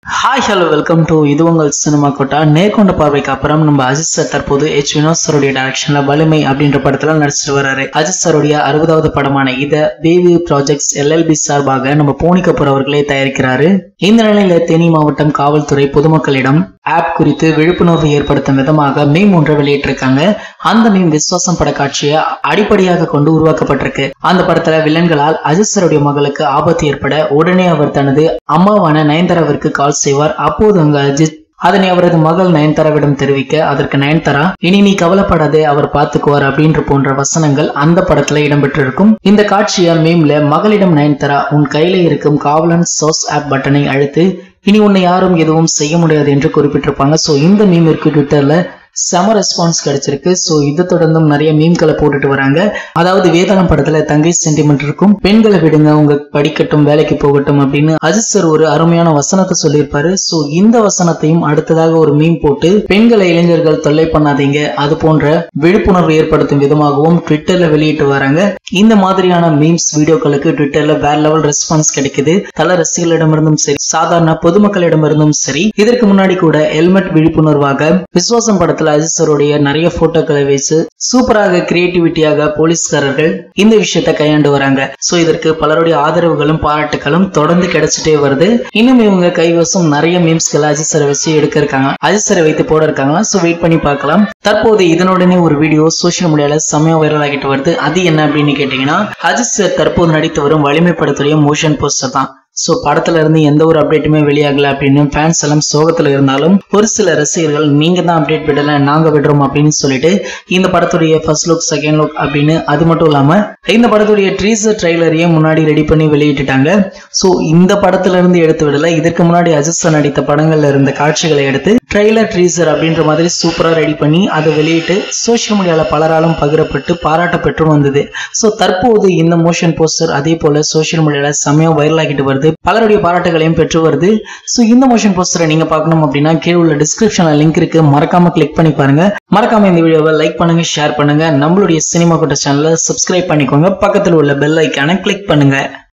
hi hello welcome to இது உங்கள் cinema quota நேர்கொண்ட பார்வைக்கு அப்புறம் நம்ம அஜித் சார் தற்போது எச் வினோத் சாருடைய டைரக்ஷன்ல வலிமை அப்படின்ற படத்துல நடிச்சிட்டு வராரு அஜித் சாருடைய அறுபதாவது படமான இத பேபி ப்ராஜெக்ட்ஸ் எல்எல்பி சார்பாக நம்ம போனி கபூர் அவர்களே தயாரிக்கிறாரு இந்த நிலையில தேனி மாவட்டம் காவல்துறை பொதுமக்களிடம் ஆப் குறித்து விழிப்புணர்வு ஏற்படுத்தும் விதமாக மீம் ஒன்றை வெளியிட்டிருக்காங்க அந்த மீம் விஸ்வாசம் பட காட்சியை அடிப்படையாக கொண்டு உருவாக்கப்பட்டிருக்கு அந்த படத்துல வில்லன்களால் அஜித் சாருடைய மகளுக்கு ஆபத்து ஏற்பட உடனே அவர் தனது அம்மாவான நயன்தாராவிற்கு கால் செய்வார் அப்போது அங்கு அஜித் அதனை அவரது மகள் நயன்தாராவிடம் தெரிவிக்க அதற்கு நயன்தாரா இனி நீ கவலைப்படாதே அவர் பார்த்துக்குவார் அப்படின்ற போன்ற வசனங்கள் அந்த படத்துல இடம்பெற்றிருக்கும் இந்த காட்சிய மீம்ல மகளிடம் நயன்தாரா உன் கையில இருக்கும் காவலன் சோஸ் ஆப் பட்டனை அழுத்து இனி உன்னை யாரும் எதுவும் செய்ய முடியாது என்று குறிப்பிட்டிருப்பாங்க சோ இந்த மீமிற்கு ட்விட்டர்ல செம ரெஸ்பான்ஸ் கிடைச்சிருக்கு சோ இதை தொடர்ந்தும் நிறைய மீம்களை போட்டுட்டு வராங்க அதாவது வேதாளம் படத்துல தங்கை சென்டிமெண்ட் இருக்கும் பெண்களை விடுங்க உங்க படிக்கட்டும் வேலைக்கு போகட்டும் அப்படின்னு அஜித் சார் ஒரு அருமையான வசனத்தை சொல்லியிருப்பாரு சோ இந்த வசனத்தையும் அடுத்ததாக ஒரு மீம் போட்டு பெண்களை இளைஞர்கள் தொல்லை பண்ணாதீங்க அது போன்ற விழிப்புணர்வு ஏற்படுத்தும் விதமாகவும் ட்விட்டர்ல வெளியிட்டு வராங்க இந்த மாதிரியான மீம்ஸ் வீடியோக்களுக்கு ட்விட்டர்ல வேற லெவல் ரெஸ்பான்ஸ் கிடைக்குது தல ரசிகர்களிடமிருந்தும் சரி சாதாரண பொதுமக்களிடமிருந்தும் சரி இதற்கு முன்னாடி கூட ஹெல்மெட் விழிப்புணர்வாக விஸ்வாசம் படத்துல அஜித் சாருடைய நிறைய போட்டோக்களை வச்சு சூப்பராக கிரியேட்டிவிட்டியாக போலீஸ்காரர்கள் இந்த விஷயத்தை கையாண்டு வராங்க சோ இதற்கு பலருடைய ஆதரவுகளும் பாராட்டுகளும் தொடர்ந்து கிடைச்சிட்டே வருது இன்னும் இவங்க கைவசம் நிறைய மீம்ஸ்களை அஜித் சாரை வச்சு எடுக்க இருக்காங்க அஜித் சாரை வைத்து போட இருக்காங்க சோ வெயிட் பண்ணி பார்க்கலாம் தற்போது இதனுடனே ஒரு வீடியோ சோசியல் மீடியால செமையா வைரல் ஆகிட்டு வருது அது என்ன அப்படின்னு கேட்டீங்கன்னா அஜித் சார் தற்போது நடித்து வரும் வலிமை படத்துடைய மோஷன் போஸ்டர் தான் சோ படத்துல இருந்து எந்த ஒரு அப்டேட்டுமே வெளியாகல அப்படின்னு ஃபேன்ஸ் எல்லாம் சோகத்துல இருந்தாலும் ஒரு சில ரசிகர்கள் நீங்க தான் அப்டேட் விடல நாங்க விடுறோம் அப்படின்னு சொல்லிட்டு இந்த படத்துடைய ஃபர்ஸ்ட் லுக் செகண்ட் லுக் அப்படின்னு அது மட்டும் இல்லாம இந்த படத்துடைய ட்ரீசர் ட்ரைலரையும் முன்னாடி ரெடி பண்ணி வெளியிட்டுட்டாங்க சோ இந்த படத்துல இருந்து எடுத்து விடல இதற்கு முன்னாடி அஜித் சார் நடித்த படங்கள்ல இருந்த காட்சிகளை எடுத்து ட்ரெய்லர் ட்ரீசர் அப்படின்ற மாதிரி சூப்பரா ரெடி பண்ணி அதை வெளியிட்டு சோஷியல் மீடியால பலராலும் பகிரப்பட்டு பாராட்டப்பட்டும் வந்தது சோ தற்போது இந்த மோஷன் போஸ்டர் அதே போல சோஷியல் மீடியால செமையா வைரல் ஆகிட்டு வருது பலருடைய பாராட்டுகளையும் பெற்று வருது ஸோ இந்த மோஷன் போஸ்டரை நீங்க பார்க்கணும் அப்படின்னா கீழே உள்ள டிஸ்கிரிப்ஷன்ல லிங்க் இருக்கு மறக்காம கிளிக் பண்ணி பாருங்க மறக்காம இந்த வீடியோவை லைக் பண்ணுங்க ஷேர் பண்ணுங்க நம்மளுடைய சினிமா கோட்ட சேனலை சப்ஸ்கிரைப் பண்ணிக்கோங்க பக்கத்தில் உள்ள பெல் ஐக்கான கிளிக் பண்ணுங்க